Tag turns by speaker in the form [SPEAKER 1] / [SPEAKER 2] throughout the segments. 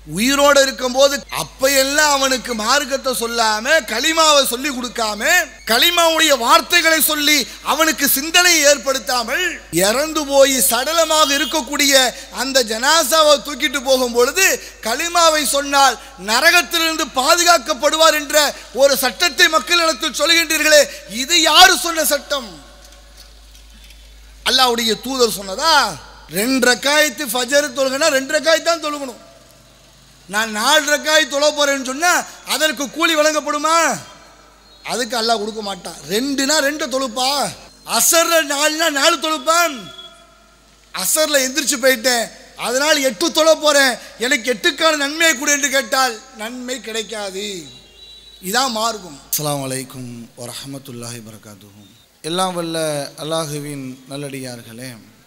[SPEAKER 1] உயிரோடு இருக்கும்போது அப்பையெல்லாம் அவனுக்கு மார்க்கத்தை சொல்லாம களிமாவை சொல்லி கொடுக்காம களிமாவுடைய வார்த்தைகளை சொல்லி அவனுக்கு சிந்தனையை ஏற்படுத்தாமல் இறந்து போய் சடலமாக இருக்கக்கூடிய அந்த ஜனாசாவை தூக்கிட்டு போகும் பொழுது களிமாவை சொன்னால் நரகத்திலிருந்து பாதுகாக்கப்படுவார் என்ற ஒரு சட்டத்தை மக்களிடத்தில் சொல்கின்றீர்களே இது யாரு சொன்ன சட்டம் அல்லாவுடைய தூதர் சொன்னதா ரெண்டு ரக்காயத்து ஃபஜர் தொழுகனா ரெண்டு ரக்காய் தான் தொழுகணும் நான் நாலு ரக்காய் தொழ போறேன்னு சொன்னா அதற்கு கூலி வழங்கப்படுமா அதுக்கு அல்லாஹ் கொடுக்க மாட்டான் ரெண்டுனா ரெண்டு தொழுப்பா அசர்ல நாலுனா நாலு தொழுப்பான் அசர்ல எந்திரிச்சு போயிட்டேன் அதனால் எட்டு தொழ போறேன் எனக்கு எட்டுக்கான நன்மையை கொடு என்று கேட்டால் நன்மை கிடைக்காது இதான் மார்க்கம் அஸ்ஸலாமு அலைக்கும் வரஹமத்துல்லாஹி வரகாத்துஹு எல்லாம் வல்ல அல்லாஹுவின் நல்லடியார்களே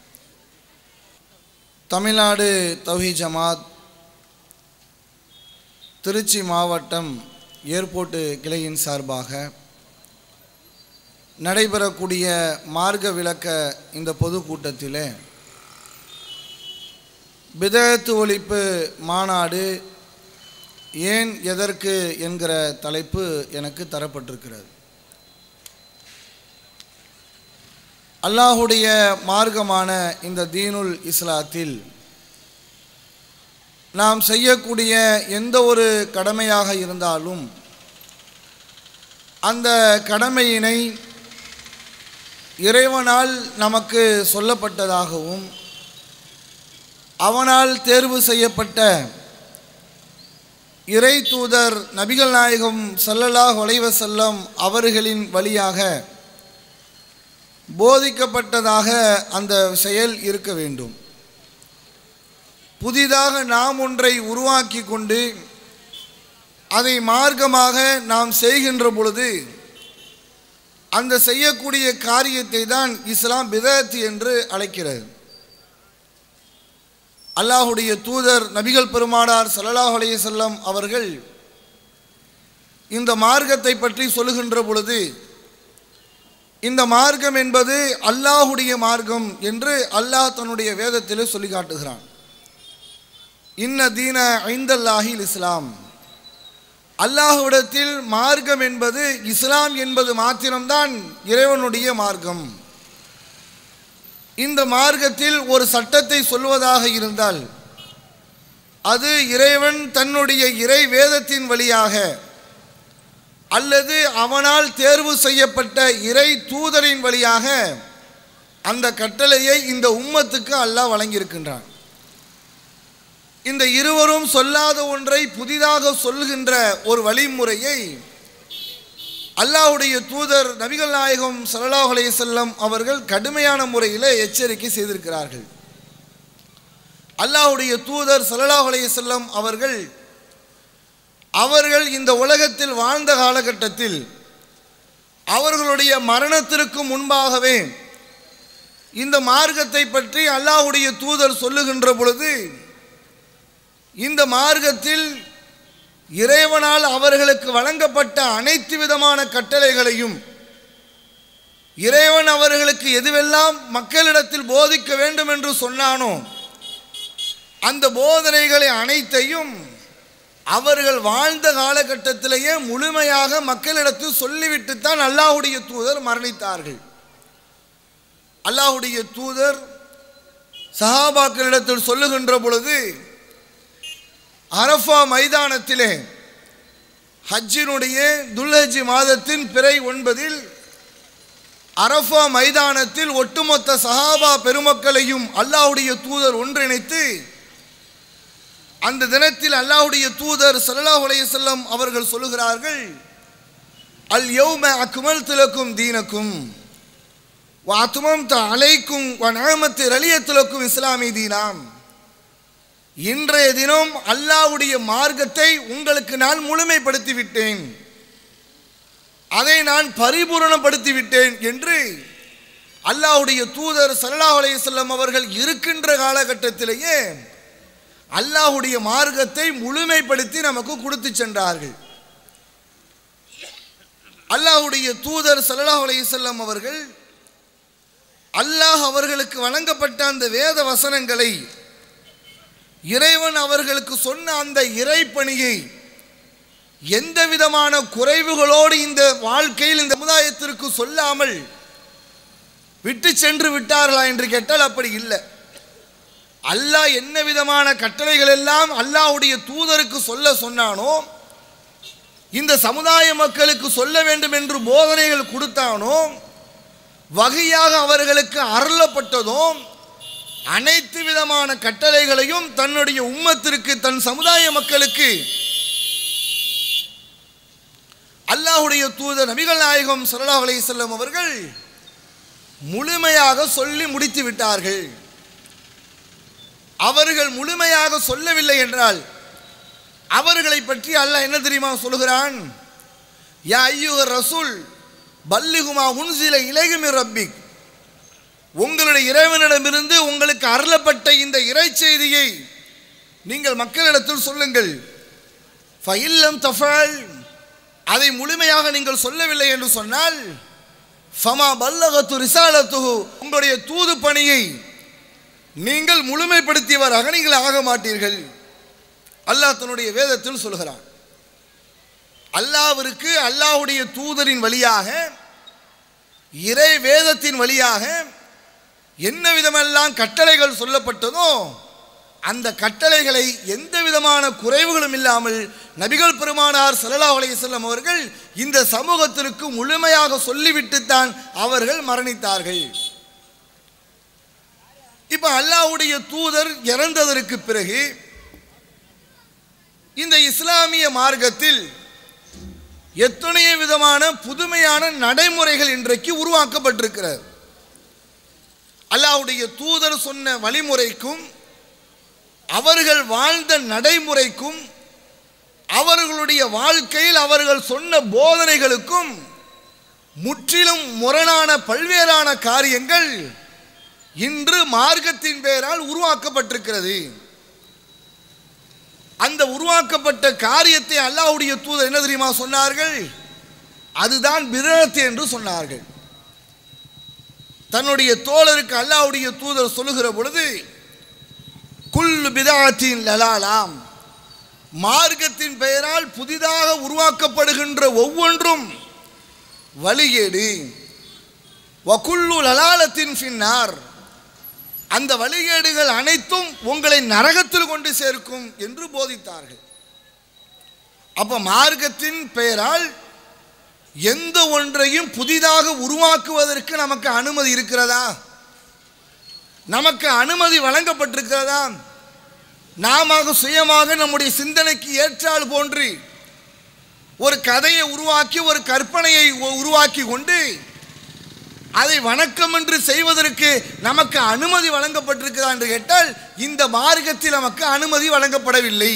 [SPEAKER 1] தமிழ்நாடு தௌஹி ஜமாத் திருச்சி மாவட்டம் ஏர்போர்ட்டு கிளையின் சார்பாக நடைபெறக்கூடிய மார்க்க விளக்க இந்த பொதுக்கூட்டத்திலே பிதத்து ஒழிப்பு மாநாடு ஏன் எதற்கு என்கிற தலைப்பு எனக்கு தரப்பட்டிருக்கிறது அல்லாஹுடைய மார்க்கமான இந்த தீனுல் இஸ்லாத்தில் நாம் செய்யக்கூடிய எந்த ஒரு கடமையாக இருந்தாலும் அந்த கடமையினை இறைவனால் நமக்கு சொல்லப்பட்டதாகவும் அவனால் தேர்வு செய்யப்பட்ட இறை தூதர் நபிகள் நாயகம் சல்லல்லாஹ் செல்லம் அவர்களின் வழியாக போதிக்கப்பட்டதாக அந்த செயல் இருக்க வேண்டும் புதிதாக நாம் ஒன்றை உருவாக்கி கொண்டு அதை மார்க்கமாக நாம் செய்கின்ற பொழுது அந்த செய்யக்கூடிய காரியத்தை தான் இஸ்லாம் பிதத் என்று அழைக்கிறது அல்லாஹுடைய தூதர் நபிகள் பெருமானார் ஸல்லல்லாஹு அலைஹி வஸல்லம் அவர்கள் இந்த மார்க்கத்தை பற்றி சொல்லுகின்ற பொழுது இந்த மார்க்கம் என்பது அல்லாஹுடைய மார்க்கம் என்று அல்லாஹ் தன்னுடைய வேதத்திலே சொல்லி காட்டுகிறான் இன்ன தீன ஐந்தல்லாஹில் இஸ்லாம் அல்லாஹ்விடத்தில் மார்க்கம் என்பது இஸ்லாம் என்பது மாத்திரம்தான் இறைவனுடைய மார்க்கம் இந்த மார்க்கத்தில் ஒரு சட்டத்தை சொல்வதாக இருந்தால் அது இறைவன் தன்னுடைய இறை வேதத்தின் வழியாக அல்லது அவனால் தேர்வு செய்யப்பட்ட இறை தூதரின் வழியாக அந்த கட்டளையை இந்த உம்மத்துக்கு அல்லாஹ் வழங்கியிருக்கின்றான் இந்த இருவரும் சொல்லாத ஒன்றை புதிதாக சொல்கின்ற ஒரு வழிமுறையை அல்லாஹுடைய தூதர் நபிகள் நாயகம் ஸல்லல்லாஹு அலைஹி வஸல்லம் அவர்கள் கடுமையான முறையில் எச்சரிக்கை செய்திருக்கிறார்கள் அல்லாஹுடைய தூதர் ஸல்லல்லாஹு அலைஹி வஸல்லம் அவர்கள் அவர்கள் இந்த உலகத்தில் வாழ்ந்த காலகட்டத்தில் அவர்களுடைய மரணத்திற்கு முன்பாகவே இந்த மார்க்கத்தை பற்றி அல்லாஹுடைய தூதர் சொல்லுகின்ற பொழுது இந்த மார்க்கத்தில் இறைவனால் அவர்களுக்கு வழங்கப்பட்ட அனைத்து விதமான கட்டளைகளையும் இறைவன் அவர்களுக்கு எதுவெல்லாம் மக்களிடத்தில் போதிக்க வேண்டும் என்று சொன்னானோ அந்த போதனைகளை அனைத்தையும் அவர்கள் வாழ்ந்த காலகட்டத்திலேயே முழுமையாக மக்களிடத்தில் சொல்லிவிட்டுத்தான் அல்லாஹுடைய தூதர் மரணித்தார்கள் அல்லாஹுடைய தூதர் சஹாபாக்களிடத்தில் சொல்லுகின்ற பொழுது அரஃபா மைதானத்திலே ஹஜ்ஜினுடைய துல்ஹஜ்ஜி மாதத்தின் பிறை ஒன்பதில் அரஃபா மைதானத்தில் ஒட்டுமொத்த சஹாபா பெருமக்களையும் அல்லாஹுடைய தூதர் ஒன்றிணைத்து அந்த தினத்தில் அல்லாஹுடைய தூதர் ஸல்லல்லாஹு அலைஹி வஸல்லம் அவர்கள் சொல்லுகிறார்கள் அல் யௌம அக்மல் திலக்கும் தீனக்கும் வாத்துமம் த அலைக்கும் வனமத்து ரலியத்துலக்கும் இஸ்லாமி தீனாம் இன்றைய தினம் அல்லாஹ்வுடைய மார்க்கத்தை உங்களுக்கு நான் முழுமைப்படுத்தி விட்டேன் அதை நான் பரிபூரணப்படுத்தி விட்டேன் என்று அல்லாஹ்வுடைய தூதர் ஸல்லல்லாஹு அலைஹி வஸல்லம் அவர்கள் இருக்கின்ற காலகட்டத்திலேயே அல்லாஹ்வுடைய மார்க்கத்தை முழுமைப்படுத்தி நமக்கு கொடுத்து சென்றார்கள் அல்லாஹ்வுடைய தூதர் ஸல்லல்லாஹு அலைஹி வஸல்லம் அவர்கள் அல்லாஹ் அவர்களுக்கு வழங்கப்பட்ட அந்த வேத வசனங்களை இறைவன் அவர்களுக்கு சொன்ன அந்த இறைப்பணியை எந்த விதமான குறைவுகளோடு இந்த வாழ்க்கையில் இந்த சமுதாயத்திற்கு சொல்லாமல் விட்டு சென்று விட்டார்களா என்று கேட்டால் அப்படி இல்லை அல்லாஹ் என்ன விதமான கட்டளைகள் எல்லாம் அல்லாஹ்வுடைய தூதருக்கு சொல்ல சொன்னானோ இந்த சமுதாய மக்களுக்கு சொல்ல வேண்டும் என்று போதனைகள் கொடுத்தானோ வகையாக அவர்களுக்கு அருளப்பட்டதும் அனைத்து விதமான கட்டளைகளையும் தன்னுடைய உம்மத்திற்கு தன் சமுதாய மக்களுக்கு அல்லாஹுடைய தூதர் நபிகள் நாயகம் ஸல்லல்லாஹு அலைஹி வஸல்லம் அவர்கள் முழுமையாக சொல்லி முடித்து விட்டார்கள் அவர்கள் முழுமையாக சொல்லவில்லை என்றால் அவர்களை பற்றி அல்லாஹ் என்ன தெரியுமா சொல்கிறான் யா ஐயுக ரசூல் பல்லிகுமா உன்சில இலகுமி ரப்பிக் உங்களுடைய இறைவனிடமிருந்து உங்களுக்கு அருளப்பட்ட இந்த இறை செய்தியை நீங்கள் மக்களிடத்தில் சொல்லுங்கள் ஃபைல்லம் தஃபால் அதை முழுமையாக நீங்கள் சொல்லவில்லை என்று சொன்னால் ஃபமா பல்லகத்து ரிசாலத்துஹு உங்களுடைய தூது பணியை நீங்கள் முழுமைப்படுத்தியவராக நீங்கள் ஆக மாட்டீர்கள் அல்லாஹ் தன்னுடைய வேதத்தில் சொல்கிறான் அல்லாவிற்கு அல்லாஹ்வுடைய தூதரின் வழியாக இறை வேதத்தின் வழியாக என்ன விதமெல்லாம் கட்டளைகள் சொல்லப்பட்டதோ அந்த கட்டளைகளை எந்த விதமான குறைவுகளும் இல்லாமல் நபிகள் பெருமானார் ஸல்லல்லாஹு அலைஹி வஸல்லம் அவர்கள் இந்த சமூகத்திற்கு முழுமையாக சொல்லிவிட்டுத்தான் அவர்கள் மரணித்தார்கள் இப்ப அல்லாஹ்வுடைய தூதர் இறந்ததற்கு பிறகு இந்த இஸ்லாமிய மார்க்கத்தில் எத்தனையோ விதமான புதுமையான நடைமுறைகள் இன்றைக்கு உருவாக்கப்பட்டிருக்கிறது அல்லாஹ்வுடைய தூதர் சொன்ன வழிமுறைக்கும் அவர்கள் வாழ்ந்த நடைமுறைக்கும் அவர்களுடைய வாழ்க்கையில் அவர்கள் சொன்ன போதனைகளுக்கும் முற்றிலும் முரணான பல்வேறான காரியங்கள் இன்று மார்க்கத்தின் பெயரால் உருவாக்கப்பட்டிருக்கிறது அந்த உருவாக்கப்பட்ட காரியத்தை அல்லாஹ்வுடைய தூதர் என்ன தெரியுமா சொன்னார்கள் அதுதான் பிதஅத் என்று சொன்னார்கள் தன்னுடைய தோழருக்கு அல்லாஹ்வுடைய தூதர் சொல்லுகிற பொழுது குல்லு பிதாத்தின் லலாலாம் மார்க்கத்தின் பெயரால் புதிதாக உருவாக்கப்படுகின்ற ஒவ்வொன்றும் வழிகேடு வகுல்லு லலாலத்தின் பின்னார் அந்த வழிகேடுகள் அனைத்தும் உங்களை நரகத்தில் கொண்டு சேர்க்கும் என்று போதித்தார்கள் அப்ப மார்க்கத்தின் பெயரால் எந்த ஒன்றையும் புதிதாக உருவாக்குவதற்கு நமக்கு அனுமதி இருக்கிறதா நமக்கு அனுமதி வழங்கப்பட்டிருக்கிறதா நாம சுயமாக நம்முடைய சிந்தனைக்கு ஏற்றால் போன்று ஒரு கதையை உருவாக்கி ஒரு கற்பனையை உ- உருவாக்கி கொண்டு அதை வணக்கம் என்று செய்வதற்கு நமக்கு அனுமதி வழங்கப்பட்டிருக்கிறதா என்று கேட்டால் இந்த மார்க்கத்தில் நமக்கு அனுமதி வழங்கப்படவில்லை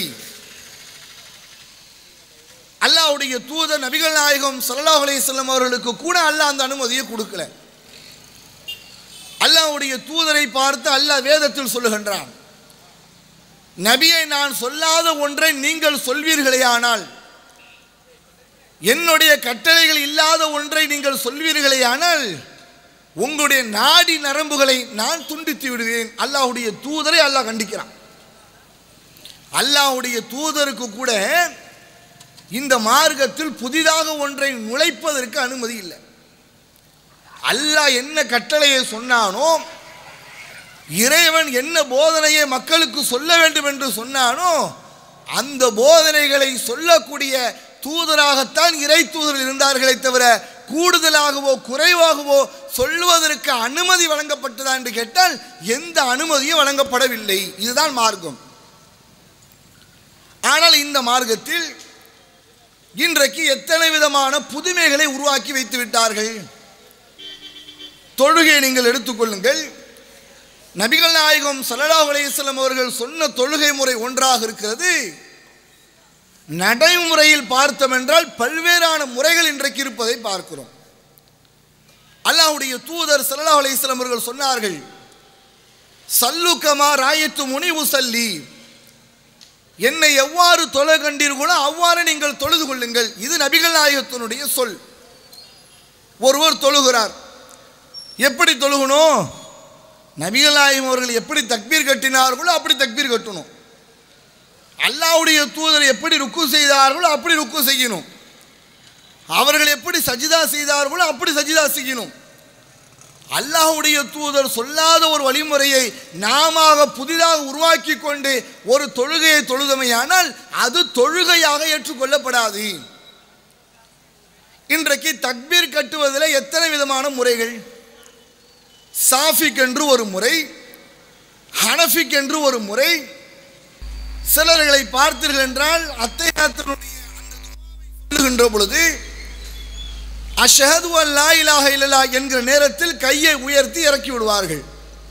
[SPEAKER 1] அல்லாஹ்வுடைய தூதர் நபிகள் நாயகம் ஸல்லல்லாஹு அலைஹி வஸல்லம் அவர்களுக்கு கூட அல்லாஹ் அந்த அனுமதியை கொடுக்கல அல்லாஹ்வுடைய தூதரை பார்த்து அல்லாஹ் வேதத்தில் சொல்லுகின்றான் நபியை நான் சொல்லாத ஒன்றை நீங்கள் சொல்வீர்களேயானால் என்னுடைய கட்டளைகள் இல்லாத ஒன்றை நீங்கள் சொல்வீர்களேயானால் உங்களுடைய நாடி நரம்புகளை நான் துண்டித்து விடுவேன் அல்லாஹ்வுடைய தூதரை அல்லாஹ் கண்டிக்கிறான் அல்லாஹ்வுடைய தூதருக்கு கூட இந்த மார்க்கத்தில் புதிதாக ஒன்றை நுழைப்பதற்கு அனுமதி இல்லை அல்லாஹ் என்ன கட்டளையை சொன்னானோ இறைவன் என்ன போதனையை மக்களுக்கு சொல்ல வேண்டும் என்று சொன்னானோ அந்த போதனைகளை சொல்லக்கூடிய தூதராகத்தான் இறை தூதர்கள் இருந்தார்களே தவிர கூடுதலாகவோ குறைவாகவோ சொல்லுவதற்கு அனுமதி வழங்கப்பட்டதா என்று கேட்டால் எந்த அனுமதியும் வழங்கப்படவில்லை இதுதான் மார்க்கம் ஆனால் இந்த மார்க்கத்தில் இன்றைக்கு எத்தனை விதமான புதுமைகளை உருவாக்கி வைத்து விட்டார்கள் தொழுகையை நீங்கள் எடுத்துக்கொள்ளுங்கள் நபிகள் நாயகம் ஸல்லல்லாஹு அலைஹி வஸல்லம் அவர்கள் சொன்ன தொழுகை முறை ஒன்றாக இருக்கிறது நடைமுறையில் பார்த்தோம் என்றால் பல்வேறான முறைகள் இன்றைக்கு இருப்பதை பார்க்கிறோம் அல்லாஹ்வுடைய தூதர் ஸல்லல்லாஹு அலைஹி வஸல்லம் அவர்கள் சொன்னார்கள் சல்லுக்கமா ராயத்து முனிவு சல்லி என்னை எவ்வாறு தொழ கண்டீர்களோ அவ்வாறு நீங்கள் தொழுது கொள்ளுங்கள் இது நபிகள் நாயகத்தினுடைய சொல் ஒருவர் தொழுகிறார் எப்படி தொழுகணும் நபிகள் நாயகம் அவர்கள் எப்படி தக்பீர் கட்டினார்களோ அப்படி தக்பீர் கட்டணும் அல்லாஹ்வுடைய தூதர் எப்படி ருக்கு செய்தார்களோ அப்படி ருக்கு செய்யணும் அவர்கள் எப்படி சஜிதா செய்தார்களோ அப்படி சஜிதா செய்யணும் அல்லாஹ்வுடைய தூதர் சொல்லாத ஒரு வழிமுறையை நாம புதிதாக உருவாக்கி கொண்டு ஒரு தொழுகையை தொழுதமையானால் அது தொழுகையாக ஏற்றுக்கொள்ளப்படாது இன்றைக்கு தக்பீர் கட்டுவதில் எத்தனை விதமான முறைகள் சாஃபிக் என்று ஒரு முறை ஹனஃபிக் என்று ஒரு முறை சிலர்களை பார்த்தீர்கள் என்றால் அத்தையாத்தினுடைய சொல்லுகின்ற பொழுது அஷஹது அல்லா இலாஹ இல்லலா என்கிற நேரத்தில் கையை உயர்த்தி இறக்கி விடுவார்கள்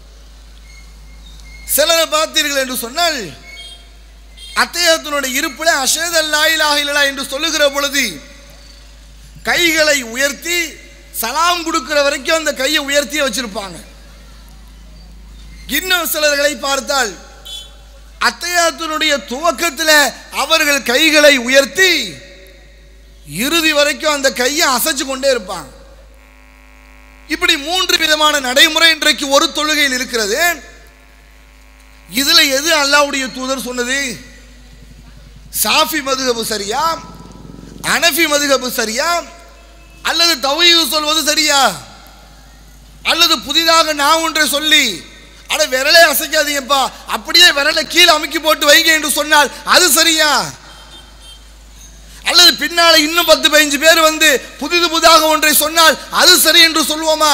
[SPEAKER 1] சிலரை பார்த்தீர்கள் என்று சொன்னால் அத்தையத்தினுடைய இருப்பில் அஷஹது அல்லா இலாஹ இல்லலா என்று சொல்லுகிற பொழுது கைகளை உயர்த்தி சலாம் கொடுக்கிற வரைக்கும் அந்த கையை உயர்த்தி வச்சிருப்பாங்க இன்னும் சிலர்களை பார்த்தால் அத்தையாத்தினுடைய துவக்கத்தில் அவர்கள் கைகளை உயர்த்தி இறுதி வரைக்கும் அந்த கையை அசைச்சு கொண்டே இருப்பாங்க இப்படி மூன்று விதமான நடைமுறை இன்றைக்கு ஒரு தொழுகையில் இருக்கிறது இதுல எது அல்லாவுடைய தூதர் சொன்னது சாஃபி மதுகபு சரியா அனஃபி மதுகபு சரியா அல்லது தவீது சொல்வது சரியா அல்லது புதிதாக நான் ஒன்றை சொல்லி அட விரலே அசைக்காதீங்கப்பா அப்படியே விரலை கீழே அமுக்கி போட்டு வைங்க என்று சொன்னால் அது சரியா அல்லது பின்னால இன்னும் பத்து பதினஞ்சு பேர் வந்து புதிது புதிதாக ஒன்றை சொன்னால் அது சரி என்று சொல்லுவோமா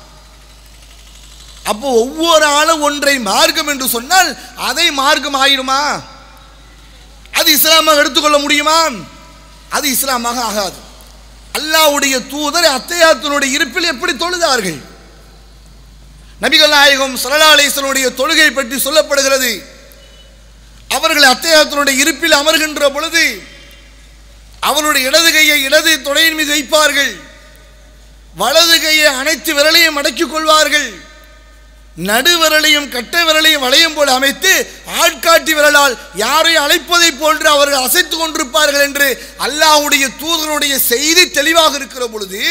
[SPEAKER 1] அப்போ ஒவ்வொரு ஆளும் ஒன்றை மார்க்கம் என்று சொன்னால் அதை மார்க்கம் ஆயிடுமா அது இஸ்லாமாக எடுத்துக்கொள்ள முடியுமா அது இஸ்லாமாக ஆகாது அல்லாவுடைய தூதர் அத்தையாத்தினுடைய இருப்பில் எப்படி தொழுதார்கள் நபிகள் நாயகம் சலலாலேசனுடைய தொழுகை பற்றி சொல்லப்படுகிறது அவர்கள் அத்தையாத்தினுடைய இருப்பில் அமர்கின்ற பொழுது அவருடைய இடது கையை இடது தொடையின் மீது வைப்பார்கள் வலது கையை அனைத்து விரலையும் அடக்கிக் கொள்வார்கள் நடுவிரலையும் கட்டை விரலையும் வளையம் போல அமைத்து ஆட்காட்டி விரலால் யாரை அழைப்பதைப் போன்று அவர்கள் அசைத்துக் கொண்டிருப்பார்கள் என்று அல்லாஹ்வுடைய தூதனுடைய செய்தி தெளிவாக இருக்கிற பொழுது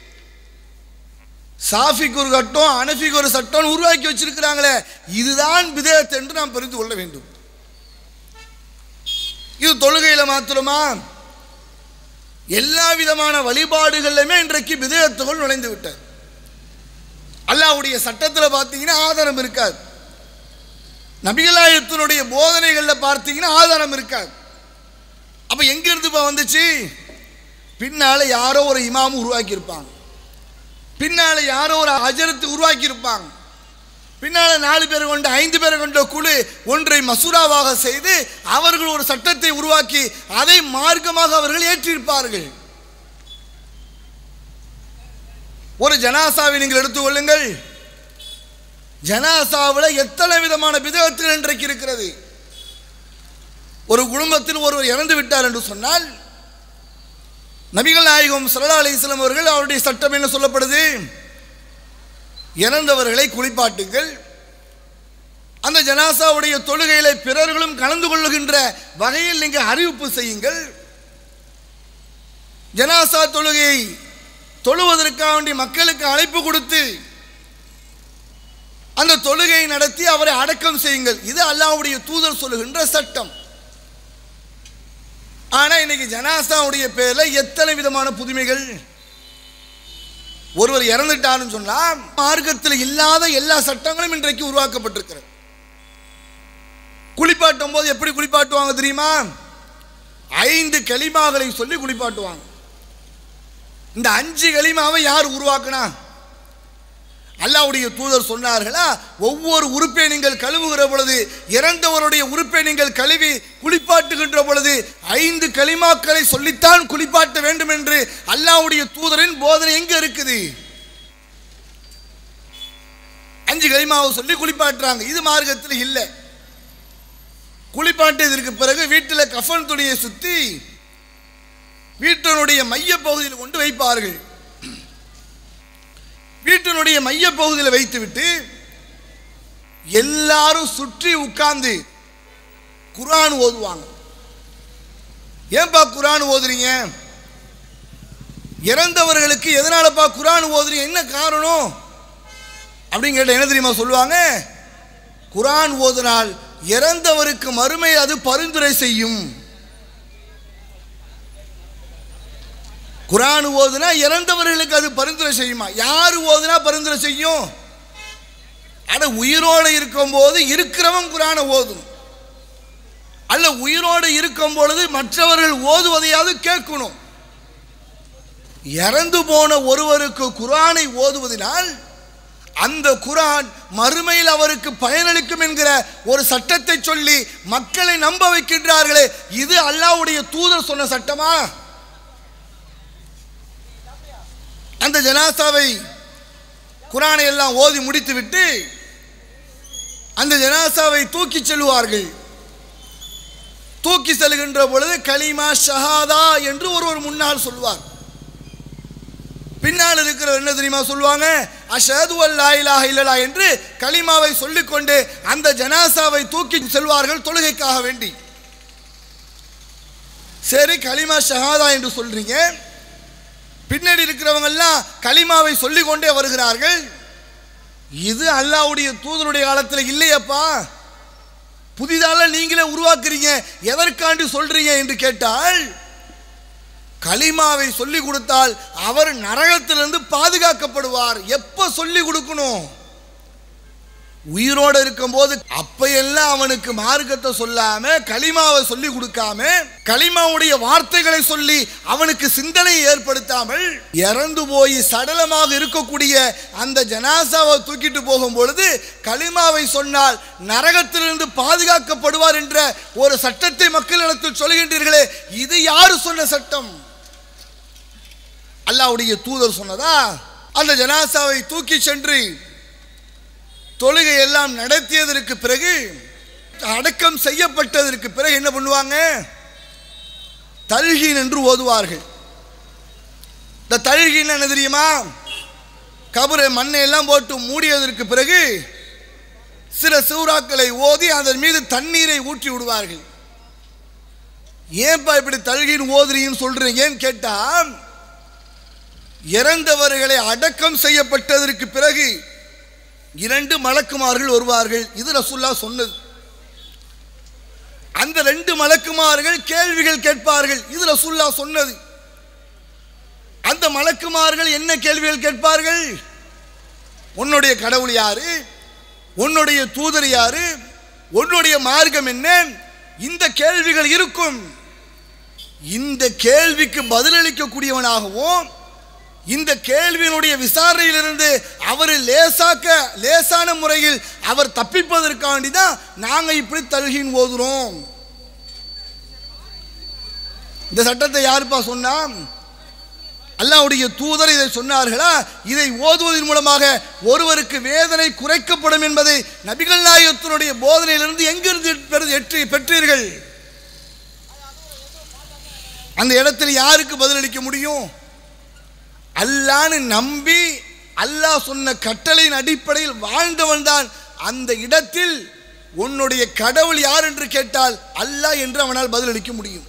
[SPEAKER 1] சாஃபிக்கு ஒரு சட்டம் அனஃபிக்கு ஒரு சட்டம் உருவாக்கி வச்சிருக்கிறாங்களே இதுதான் விதேயத் என்று நாம் புரிந்து கொள்ள வேண்டும் இது தொழுகையில மாத்திரமா எல்லா விதமான வழிபாடுகளிலுமே இன்றைக்கு விதேயத்துகள் நுழைந்து விட்டது அல்லாவுடைய சட்டத்தில் பார்த்தீங்கன்னா ஆதாரம் இருக்காது நபிகளாயத்தினுடைய போதனைகளில் பார்த்தீங்கன்னா ஆதாரம் இருக்காது அப்போ எங்கிருந்து இப்போ வந்துச்சு பின்னால யாரோ ஒரு இமாம் உருவாக்கி இருப்பாங்க பின்னால யாரோ ஒரு அஜரத்து உருவாக்கி இருப்பாங்க பின்னால நாலு பேர் கொண்ட ஐந்து பேர் கொண்ட குழு ஒன்றை மசூராவாக செய்து அவர்கள் ஒரு சட்டத்தை உருவாக்கி அதை மார்க்கமாக அவர்கள் ஏற்றிருப்பார்கள் ஒரு ஜனாசாவை நீங்கள் எடுத்துக்கொள்ளுங்கள் ஜனாசாவில் எத்தனை விதமான விதத்தில் இன்றைக்கு இருக்கிறது ஒரு குடும்பத்தில் ஒருவர் இறந்து விட்டார் என்று சொன்னால் நபிகள் நாயகம் சல்லா அலிஸ்லாம் அவர்கள் அவருடைய சட்டம் என்ன சொல்லப்படுது இறந்தவர்களை குளிப்பாட்டுங்கள் அந்த ஜனாசாவுடைய தொழுகையில பிறர்களும் கலந்து கொள்ளுகின்ற வகையில் நீங்கள் அறிவிப்பு செய்யுங்கள் ஜனாசா தொழுகையை தொழுவதற்காக வேண்டி மக்களுக்கு அழைப்பு கொடுத்து அந்த தொழுகையை நடத்தி அவரை அடக்கம் செய்யுங்கள் இது அல்லாஹ்வுடைய தூதர் சொல்லுகின்ற சட்டம் ஆனா இன்னைக்கு ஜனாசாவுடைய பேர்ல எத்தனை விதமான புதுமைகள் ஒருவர் இறந்துட்டாருன்னு சொன்னா மார்க்கத்தில் இல்லாத எல்லா சட்டங்களும் இன்றைக்கு உருவாக்கப்பட்டிருக்கிறது குளிப்பாட்டும் போது எப்படி குளிப்பாட்டுவாங்க தெரியுமா ஐந்து களிமாகளை சொல்லி குளிப்பாட்டுவாங்க இந்த அஞ்சு களிமாவை யார் உருவாக்குனா அல்லாவுடைய தூதர் சொன்னார்களா ஒவ்வொரு உறுப்பை நீங்கள் கழுவுகிற பொழுது இறந்தவருடைய உறுப்பை நீங்கள் கழுவி குளிப்பாட்டுகின்ற பொழுது ஐந்து களிமாக்களை சொல்லித்தான் குளிப்பாட்ட வேண்டும் என்று அல்லாவுடைய தூதரின் போதனை எங்க இருக்குது அஞ்சு களிமாவை சொல்லி குளிப்பாட்டுறாங்க இது மார்க்கத்தில் இல்லை குளிப்பாட்டியதற்கு பிறகு வீட்டில் கஃன் துணியை சுத்தி வீட்டினுடைய மைய பகுதியில் கொண்டு வைப்பார்கள் வீட்டினுடைய மைய பகுதியில் வைத்துவிட்டு எல்லாரும் சுற்றி உட்கார்ந்து குரான் ஓதுவாங்க ஏன்பா குரான் ஓதுறீங்க இறந்தவர்களுக்கு எதனாலப்பா குரான் ஓதுறீங்க என்ன காரணம் அப்படின்னு கேட்ட என்ன தெரியுமா சொல்லுவாங்க குரான் ஓதினால் இறந்தவருக்கு மறுமை அது பரிந்துரை செய்யும் குரான் ஓதுனா இறந்தவர்களுக்கு அது பரிந்துரை செய்யுமா யார் ஓதுனா பரிந்துரை செய்யும் அட உயிரோடு இருக்கும்போது இருக்கிறவன் குரானை ஓதும் அல்ல உயிரோடு இருக்கும் பொழுது மற்றவர்கள் ஓதுவதையாவது கேட்கணும் இறந்து போன ஒருவருக்கு குரானை ஓதுவதனால் அந்த குரான் மறுமையில் அவருக்கு பயனளிக்கும் என்கிற ஒரு சட்டத்தை சொல்லி மக்களை நம்ப வைக்கின்றார்களே இது அல்லாஹ்வுடைய தூதர் சொன்ன சட்டமா அந்த ஜனாசாவை குரானை எல்லாம் ஓதி முடித்துவிட்டு அந்த ஜனாசாவை தூக்கி செல்வார்கள் தூக்கி செல்கின்ற பொழுது கலிமா ஷஹாதா என்று ஒருவர் முன்னால் சொல்வார் பின்னால் இருக்கிறவர் என்ன தெரியுமா சொல்லுவாங்க அஷது அல்லா இலாஹ இல்லலா என்று கலிமாவை சொல்லிக்கொண்டு அந்த ஜனாசாவை தூக்கி செல்வார்கள் தொழுகைக்காக வேண்டி சரி கலிமா ஷஹாதா என்று சொல்றீங்க பின்னாடி இருக்கிறவங்க எல்லாம் கலிமாவை சொல்லிக்கொண்டே வருகிறார்கள் இது அல்லாஹ்வுடைய தூதனுடைய காலத்தில் இல்லையப்பா புதிதால நீங்களே உருவாக்குறீங்க எதற்காண்டி சொல்றீங்க என்று கேட்டால் கலிமாவை சொல்லி கொடுத்தால் அவர் நரகத்திலிருந்து பாதுகாக்கப்படுவார் எப்ப சொல்லி கொடுக்கணும் உயிரோடு இருக்கும்போது அப்பையெல்லாம் அவனுக்கு மார்க்கத்தை சொல்லாம கலிமாவை சொல்லி கொடுக்காம கலிமாவுடைய வார்த்தைகளை சொல்லி அவனுக்கு சிந்தனையை ஏற்படுத்தாமல் இறந்து போய் சடலமாக இருக்கக்கூடிய அந்த ஜனாசாவை தூக்கிட்டு போகும் பொழுது கலிமாவை சொன்னால் நரகத்திலிருந்து பாதுகாக்கப்படுவார் என்ற ஒரு சட்டத்தை மக்களிடத்தில் சொல்கின்றீர்களே இது யாரு சொன்ன சட்டம் அல்லாவுடைய தூதர் சொன்னதா அந்த ஜனாசாவை தூக்கி சென்று தொழுகை எல்லாம் நடத்தியதற்கு பிறகு அடக்கம் செய்யப்பட்டதற்கு பிறகு என்ன பண்ணுவாங்க தல்கீன் என்று ஓதுவார்கள் இந்த தல்கீன் என்ன தெரியுமா கபரை மண்ணை எல்லாம் போட்டு மூடியதற்கு பிறகு சில சூறாக்களை ஓதி அதன் மீது தண்ணீரை ஊற்றி விடுவார்கள் ஏன்பா இப்படி தல்கீன் ஓதுறீங்கன்னு சொல்றீங்கன்னு கேட்டா இறந்தவர்களை அடக்கம் செய்யப்பட்டதற்கு பிறகு இரண்டு மலக்குமார்கள் வருவார்கள் இது ரசுல்லா சொன்னது அந்த ரெண்டு மலக்குமார்கள் கேள்விகள் கேட்பார்கள் இது ரசுல்லா சொன்னது அந்த மலக்குமார்கள் என்ன கேள்விகள் கேட்பார்கள் உன்னுடைய கடவுள் யாரு உன்னுடைய தூதர் யாரு உன்னுடைய மார்க்கம் என்ன இந்த கேள்விகள் இருக்கும் இந்த கேள்விக்கு பதிலளிக்கக்கூடியவனாகவும் இந்த கேள்வியினுடைய விசாரணையிலிருந்து அவர் லேசாக்க லேசான முறையில் அவர் தப்பிப்பதற்காண்டி தான் நாங்கள் இப்படி தல்கின் ஓதுறோம் இந்த சட்டத்தை யாருப்பா சொன்னா அல்லாவுடைய தூதர் இதை சொன்னார்களா இதை ஓதுவதன் மூலமாக ஒருவருக்கு வேதனை குறைக்கப்படும் என்பதை நபிகள் நாயகத்தினுடைய போதனையிலிருந்து எங்கிருந்து பெறு- எற்றி பெற்றீர்கள் அந்த இடத்தில் யாருக்கு பதிலளிக்க முடியும் அல்லான்னு நம்பி அல்லாஹ் சொன்ன கட்டளையின் அடிப்படையில் வாழ்ந்தவன் தான் அந்த இடத்தில் உன்னுடைய கடவுள் யார் என்று கேட்டால் அல்லாஹ் என்று அவனால் பதிலளிக்க முடியும்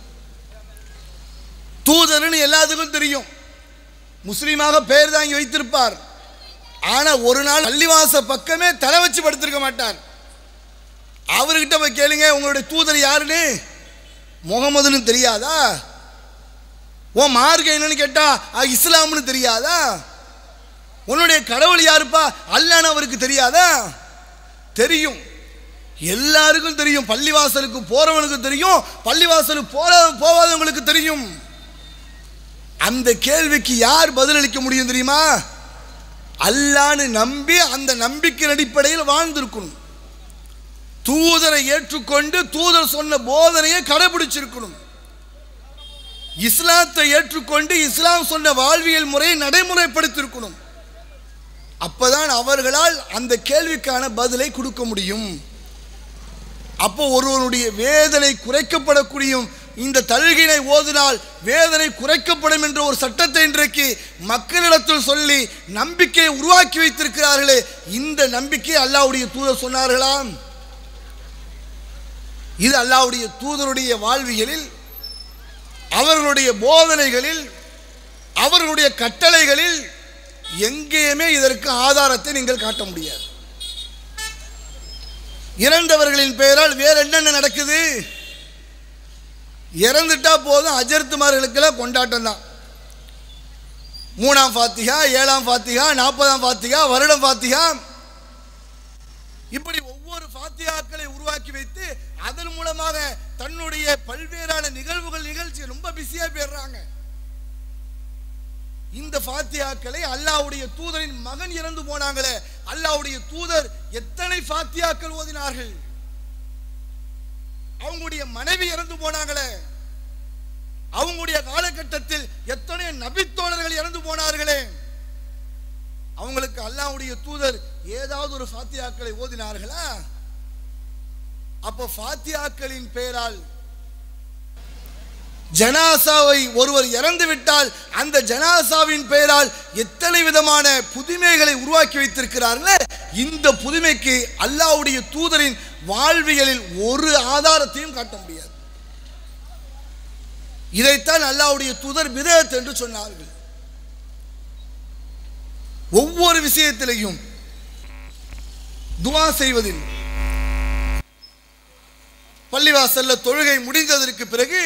[SPEAKER 1] தூதர்னு எல்லாத்துக்கும் தெரியும் முஸ்லீமாக பெயர் தாங்கி வைத்திருப்பார் ஆனா ஒரு நாள் பள்ளிவாச பக்கமே தலை வச்சு படுத்திருக்க மாட்டார் அவர்கிட்ட போய் கேளுங்க உங்களுடைய தூதர் யாருன்னு முகமதுன்னு தெரியாதா உன் மார்க்கம் என்னன்னு கேட்டா அ, இஸ்லாம்னு தெரியாதா உன்னுடைய கடவுள் யாருப்பா அல்லான்னு அவருக்கு தெரியாதா தெரியும் எல்லாருக்கும் தெரியும் பள்ளிவாசலுக்கு போறவனுக்கு தெரியும் பள்ளிவாசலுக்கு போற போகாதவங்களுக்கு தெரியும் அந்த கேள்விக்கு யார் பதிலளிக்க முடியும் தெரியுமா அல்லான்னு நம்பி அந்த நம்பிக்கையின் அடிப்படையில் வாழ்ந்திருக்கணும் தூதரை ஏற்றுக்கொண்டு தூதர் சொன்ன போதனையை கடைபிடிச்சிருக்கணும் இஸ்லாத்தை ஏற்றுக்கொண்டு இஸ்லாம் சொன்ன வாழ்வியல் முறையை நடைமுறைப்படுத்தியிருக்கணும் அப்பதான் அவர்களால் அந்த கேள்விக்கான பதிலை கொடுக்க முடியும் அப்போ ஒருவனுடைய வேதனை குறைக்கப்படக்கூடிய இந்த தழுகினை ஓதினால் வேதனை குறைக்கப்படும் என்ற ஒரு சட்டத்தை இன்றைக்கு மக்களிடத்தில் சொல்லி நம்பிக்கையை உருவாக்கி வைத்திருக்கிறார்களே இந்த நம்பிக்கை அல்லாஹ்வுடைய தூதர் சொன்னார்களாம் இது அல்லாஹ்வுடைய தூதருடைய வாழ்வியலில் அவர்களுடைய போதனைகளில் அவர்களுடைய கட்டளைகளில் எங்கேயுமே இதற்கு ஆதாரத்தை நீங்கள் காட்ட முடியாது இறந்தவர்களின் பெயரால் வேற என்னென்ன நடக்குது இறந்துட்டா போதும் அஜர்த்துமார்களுக்கெல்லாம் கொண்டாட்டம் தான் மூணாம் ஃபாத்திகா ஏழாம் ஃபாத்திகா நாற்பதாம் ஃபாத்திகா வருடம் ஃபாத்திகா இப்படி ஒவ்வொரு ஃபாத்தியாக்களை உருவாக்கி வைத்து அதன் மூலமாக தன்னுடைய பல்வேறான நிகழ்வுகள் நிகழ்ச்சி ரொம்ப பிஸியா போயிடுறாங்க இந்த ஃபாத்தியாக்களை அல்லாஹ்வுடைய தூதரின் மகன் இறந்து போனாங்களே அல்லாஹ்வுடைய தூதர் எத்தனை ஃபாத்தியாக்கள் ஓதினார்கள் அவங்களுடைய மனைவி இறந்து போனாங்களே அவங்களுடைய காலகட்டத்தில் எத்தனை நபித்தோழர்கள் இறந்து போனார்களே அவங்களுக்கு அல்லாஹ்வுடைய தூதர் ஏதாவது ஒரு ஃபாத்தியாக்களை ஓதினார்களா அப்போ ஃபாத்தியாக்களின் பெயரால் ஜனாசாவை ஒருவர் இறந்து விட்டால் அந்த ஜனாசாவின் பெயரால் எத்தனை விதமான புதுமைகளை உருவாக்கி வைத்திருக்கிறார்களே இந்த புதுமைக்கு அல்லாஹ்வுடைய தூதரின் வாழ்வியலில் ஒரு ஆதாரத்தையும் காட்ட முடியாது இதைத்தான் அல்லாஹ்வுடைய தூதர் விதத் என்று சொன்னார்கள் ஒவ்வொரு விஷயத்திலையும் துவா செய்வதில் பள்ளிவாசல்ல தொழுகை முடிந்ததற்கு பிறகு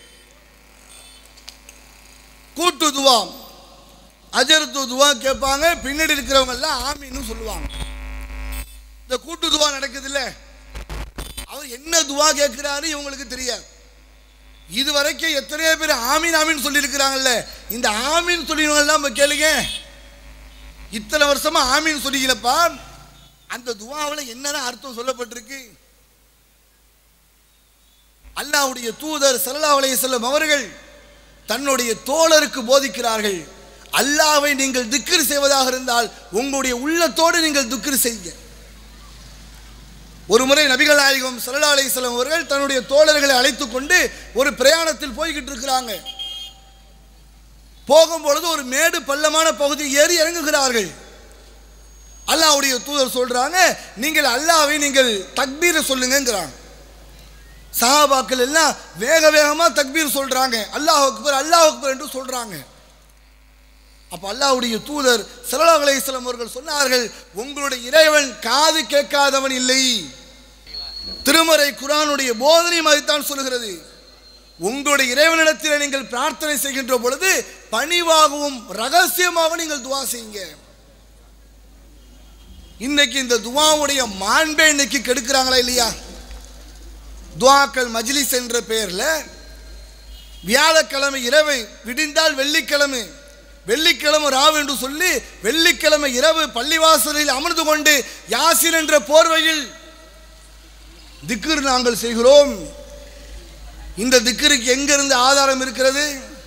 [SPEAKER 1] கூட்டு துவா அஜர்த்து துவா கேட்பாங்க பின்னாடி இருக்கிறவங்க எல்லாம் ஆமின்னு சொல்லுவாங்க இந்த கூட்டு துவா நடக்குது இல்ல அவர் என்ன துவா கேட்கிறாரு இவங்களுக்கு தெரியாது இது வரைக்கும் எத்தனையோ பேர் ஆமீன் ஆமீன் சொல்லியிருக்கிறாங்கல்ல இந்த ஆமீன் சொல்லினவங்க எல்லாம் இப்ப கேளுங்க இத்தனை வருஷமா ஆமீன் சொல்லிக்கலப்பா அந்த துவாவில் என்னென்ன அர்த்தம் சொல்லப்பட்டிருக்கு அல்லாஹ்வுடைய தூதர் ஸல்லல்லாஹு அலைஹி வஸல்லம் அவர்கள் தன்னுடைய தோழருக்கு போதிக்கிறார்கள் அல்லாஹ்வை நீங்கள் திக்ர் செய்வதாக இருந்தால் உங்களுடைய உள்ளத்தோடு நீங்கள் திக்ர் செய்யுங்க ஒரு முறை நபிகள் நாயகம் ஸல்லல்லாஹு அலைஹி வஸல்லம் அவர்கள் தன்னுடைய தோழர்களை அழைத்து கொண்டு ஒரு பிரயாணத்தில் போய்கிட்டு இருக்கிறாங்க போகும்பொழுது ஒரு மேடு பள்ளமான பகுதி ஏறி இறங்குகிறார்கள் அல்லாஹ்வுடைய தூதர் சொல்றாங்க நீங்கள் அல்லாஹ்வை நீங்கள் தக்பீரை சொல்லுங்கங்கிறாங்க சஹாபாக்கள் எல்லாம் வேக வேகமா தக்பீர் சொல்றாங்க அல்லாஹ் அக்பர் அல்லாஹ் அக்பர் என்று சொல்றாங்க அப்ப அல்லாஹ்வுடைய தூதர் ஸல்லல்லாஹு அலைஹி வஸல்லம் அவர்கள் சொன்னார்கள் உங்களுடைய இறைவன் காது கேட்காதவன் இல்லை திருமறை குர்ஆனுடைய போதனையும் அதைத்தான் சொல்கிறது உங்களுடைய இறைவனிடத்தில் நீங்கள் பிரார்த்தனை செய்கின்ற பொழுது பணிவாகவும் ரகசியமாக நீங்கள் துவா செய்யுங்க இன்னைக்கு இந்த துவாவுடைய மாண்பை இன்னைக்கு கெடுக்கிறாங்களா இல்லையா துவாக்கள் மஜ்லிஸ் என்ற பெயர்ல வியாழக்கிழமை இரவு விடிந்தால் வெள்ளிக்கிழமை வெள்ளிக்கிழமை ராவு என்று சொல்லி வெள்ளிக்கிழமை இரவு பள்ளிவாசலில் அமர்ந்து கொண்டு யாசின் என்ற போர்வையில் திக்ர் நாங்கள் செய்கிறோம் இந்த திக்ருக்கு எங்கிருந்து ஆதாரம் இருக்கிறது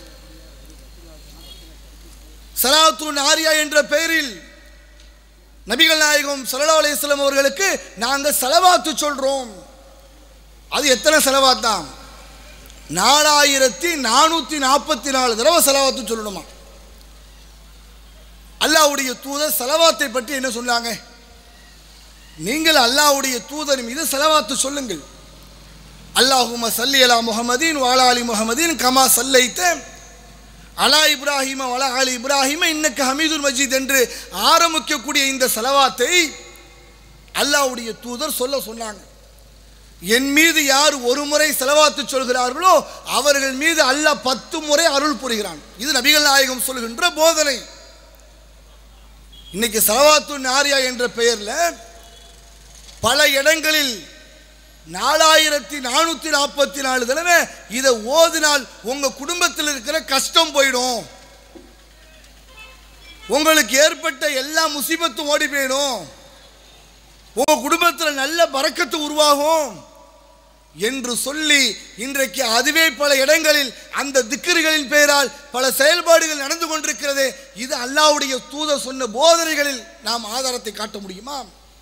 [SPEAKER 1] சலாத்து நாரியா என்ற பெயரில் நபிகள் நாயகம் ஸல்லல்லாஹு அலைஹி வஸல்லம் அவர்களுக்கு நாங்கள் செலவாத்து சொல்றோம் அது எத்தனை செலவாத்தான் நாலாயிரத்தி நானூற்றி நாற்பத்தி நாலு தடவை செலவாத்து சொல்லணுமா அல்லாஹ்வுடைய தூதர் செலவாத்தை பற்றி என்ன சொன்னாங்க நீங்கள் அல்லாஹ்வுடைய தூதர் மீது செலவாத்து சொல்லுங்கள் அல்லாஹும சல்லி அலா முஹம்மதீன் வாலா அலி முஹம்மதீன் கமா சல்லைத்த அலா இப்ராஹிம வலா அலி இப்ராஹிம இன்னக்கு ஹமீதுல் மஜீத் என்று ஆரம்பிக்கக்கூடிய இந்த செலவாத்தை அல்லாஹ்வுடைய தூதர் சொல்ல சொன்னாங்க என் மீது யார் ஒரு முறை செலவாத்து சொல்கிறார்களோ அவர்கள் மீது அல்லாஹ் பத்து முறை அருள் புரிகிறான் இது நபிகள் நாயகம் சொல்கின்ற போதனை இன்னைக்கு செலவாத்து நாரியா என்ற பெயர்ல பல இடங்களில் நாலாயிரத்தி நானூற்றி நாற்பத்தி நாலு தடவை இதை ஓதினால் உங்க குடும்பத்தில் இருக்கிற கஷ்டம் போயிடும் உங்களுக்கு ஏற்பட்ட எல்லா முசீபத்தும் ஓடி போயிடும் உங்க குடும்பத்தில் நல்ல பறக்கத்து உருவாகும் என்று சொல்லி இன்றைக்கு அதுவே பல இடங்களில் அந்த திக்கர்களின் பெயரால் பல செயல்பாடுகள் நடந்து கொண்டிருக்கிறது இது அல்லாஹ்வுடைய தூதர் சொன்ன போதனைகளில் நாம் ஆதாரத்தை காட்ட முடியுமா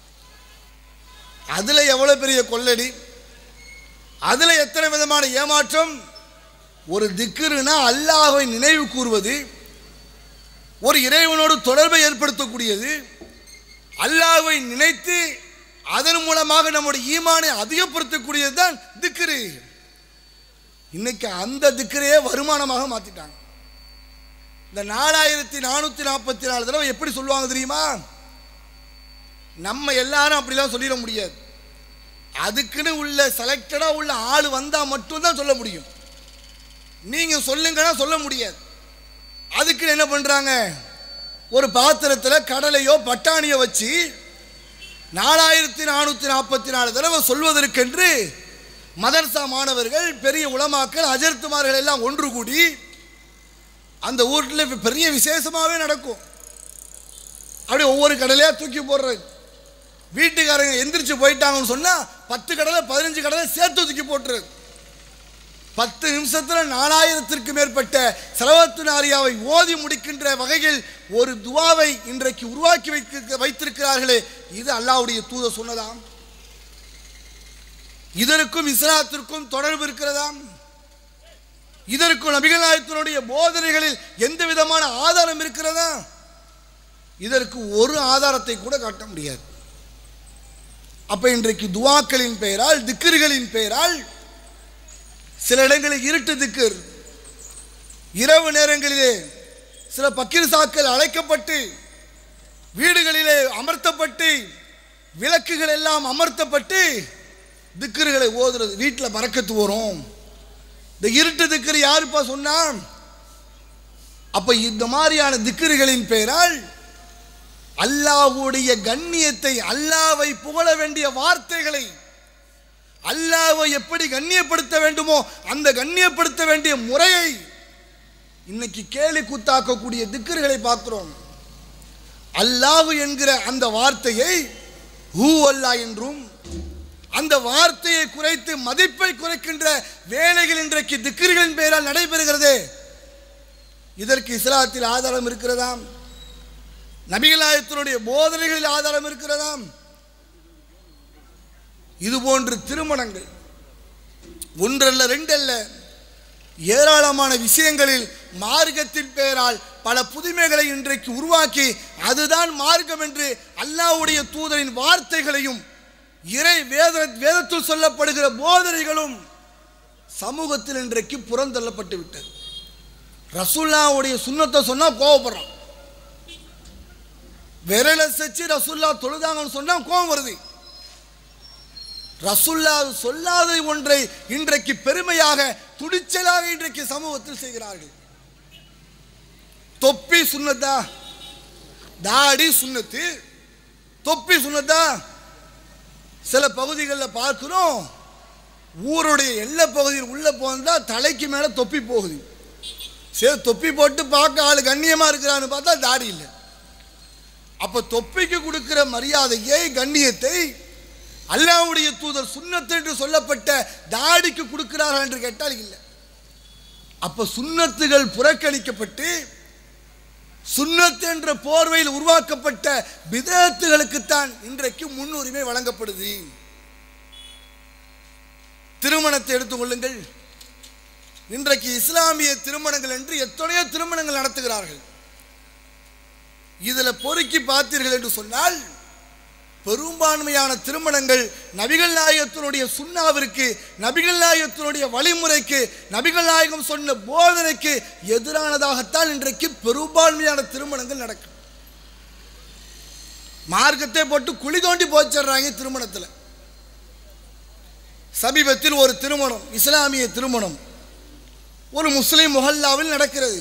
[SPEAKER 1] அதுல எவ்வளவு பெரிய கொள்ளடி அதுல எத்தனை விதமான ஏமாற்றம் ஒரு திக்ருனா அல்லாஹ்வை நினைவு கூறுவது ஒரு இறைவனோடு தொடர்பை ஏற்படுத்தக்கூடியது அல்லாஹ்வை நினைத்து அதன் மூலமாக நம்முடைய ஈமானை அதிகப்படுத்தக்கூடியது தான் திக்ரு இன்னைக்கு அந்த திக்ரையே வருமானமாக மாத்திட்டாங்க இந்த நாலாயிரத்தி நானூற்றி நாற்பத்தி நாலு தடவை எப்படி சொல்லுவாங்க தெரியுமா நம்ம எல்லாரும் அப்படிலாம் சொல்லிட முடியாது அதுக்குன்னு உள்ள செலக்டடாக உள்ள ஆள் வந்தால் மட்டும்தான் சொல்ல முடியும் நீங்கள் சொல்லுங்கன்னா சொல்ல முடியாது அதுக்குன்னு என்ன பண்ணுறாங்க ஒரு பாத்திரத்தில் கடலையோ பட்டாணியோ வச்சு நாலாயிரத்தி நானூற்றி நாற்பத்தி நாலு தடவை சொல்வதற்கென்று மதர்சா மாணவர்கள் பெரிய உலமாக்கள் அஜர்த்துமார்கள் எல்லாம் ஒன்று கூடி அந்த ஊரில் பெரிய விசேஷமாகவே நடக்கும் அப்படியே ஒவ்வொரு கடலையாக தூக்கி போடுறது வீட்டுக்காரங்க எந்திரிச்சு போயிட்டாங்கன்னு சொன்னால் பத்து கடலை பதினஞ்சு கடலை சேர்த்து தூக்கி போட்டுறது பத்து நிமிஷத்தில் நாலாயிரத்திற்கு மேற்பட்ட செலவத்து நாரியாவை ஓதி முடிக்கின்ற வகையில் ஒரு துவாவை இன்றைக்கு உருவாக்கி வைக்க வைத்திருக்கிறார்களே இது அல்லாவுடைய தூத சொன்னதாம் இதற்கும் இஸ்லாத்திற்கும் தொடர்பு இருக்கிறதாம் இதற்கும் நபிகள் நாயகத்தினுடைய போதனைகளில் எந்த விதமான ஆதாரம் இருக்கிறதா இதற்கு ஒரு ஆதாரத்தை கூட காட்ட முடியாது அப்ப இன்றைக்கு துவாக்களின் பெயரால் திக்கிர்களின் பெயரால் சில இடங்களில் இருட்டு திக்கர் இரவு நேரங்களிலே சில பக்கீர் சாக்கள் அழைக்கப்பட்டு வீடுகளிலே அமர்த்தப்பட்டு விளக்குகள் எல்லாம் அமர்த்தப்பட்டு திக்கர்களை ஓதுறது வீட்டில் மறக்கத்து வரும் இந்த இருட்டு திக்கர் யாருப்பா சொன்னா அப்ப இந்த மாதிரியான திக்கர்களின் பெயரால் அல்லாஹ்வுடைய கண்ணியத்தை அல்லாவை புகழ வேண்டிய வார்த்தைகளை அல்லாவை எப்படி கண்ணியப்படுத்த வேண்டுமோ அந்த கண்ணியப்படுத்த வேண்டிய முறையை இன்னைக்கு கேலி கூத்தாக்கக்கூடிய திக்கர்களை பார்க்கிறோம் அல்லாஹ் என்கிற அந்த வார்த்தையை ஹூ அல்லா என்றும் அந்த வார்த்தையை குறைத்து மதிப்பை குறைக்கின்ற வேலைகள் இன்றைக்கு திக்கர்களின் பெயரால் நடைபெறுகிறதே இதற்கு இஸ்லாத்தில் ஆதாரம் இருக்கிறதாம் நபிகளாயத்தினுடைய போதனைகளில் ஆதாரம் இருக்கிறதாம் இது போன்று திருமணங்கள் ஒன்றல்ல ரெண்டல்ல ஏராளமான விஷயங்களில் மார்க்கத்தின் பெயரால் பல புதுமைகளை இன்றைக்கு உருவாக்கி அதுதான் மார்க்கம் என்று அல்லாஹ்வுடைய தூதரின் வார்த்தைகளையும் இறை வேத வேதத்தில் சொல்லப்படுகிற போதனைகளும் சமூகத்தில் இன்றைக்கு புறந்தள்ளப்பட்டு விட்டது ரசூல்லாவுடைய சுண்ணத்தை சொன்னா கோவப்படுறான் விரலை சச்சு ரசூல்லா தொழுதாங்கன்னு சொன்னா கோபம் வருது ரசுல்லா சொல்லாத ஒன்றை இன்றைக்கு பெருமையாக துடிச்சலாக இன்றைக்கு சமூகத்தில் செய்கிறார்கள் தொப்பி சுண்ணத்தா தாடி சுண்ணத்து தொப்பி சுண்ணத்தா சில பகுதிகளில் பார்க்கிறோம் ஊருடைய எல்லை பகுதியில் உள்ள போந்தா தலைக்கு மேலே தொப்பி போகுது சரி தொப்பி போட்டு பார்க்க ஆள் கண்ணியமாக இருக்கிறான்னு பார்த்தா தாடி இல்லை அப்போ தொப்பிக்கு கொடுக்கிற மரியாதையை கண்ணியத்தை அல்லாவுடைய தூதர் சுண்ணத்து என்று சொல்லப்பட்ட தாடிக்கு கொடுக்கிறார்கள் என்று கேட்டால் இல்லை அப்ப சுண்ணத்துகள் புறக்கணிக்கப்பட்டு சுண்ணத்து என்ற போர்வையில் உருவாக்கப்பட்ட விதத்துகளுக்குத்தான் இன்றைக்கு முன்னுரிமை வழங்கப்படுது திருமணத்தை எடுத்துக்கொள்ளுங்கள் இன்றைக்கு இஸ்லாமிய திருமணங்கள் என்று எத்தனையோ திருமணங்கள் நடத்துகிறார்கள் இதில் பொறுக்கி பார்த்தீர்கள் என்று சொன்னால் பெரும்பான்மையான திருமணங்கள் நபிகள் நாயகத்தினுடைய சுண்ணாவிற்கு நபிகள் நாயகத்தினுடைய வழிமுறைக்கு நபிகள் நாயகம் சொன்ன போதனைக்கு எதிரானதாகத்தான் இன்றைக்கு பெரும்பான்மையான திருமணங்கள் நடக்கும் மார்க்கத்தை போட்டு குழி தோண்டி போச்சிடுறாங்க திருமணத்தில் சமீபத்தில் ஒரு திருமணம் இஸ்லாமிய திருமணம் ஒரு முஸ்லிம் முஹல்லாவில் நடக்கிறது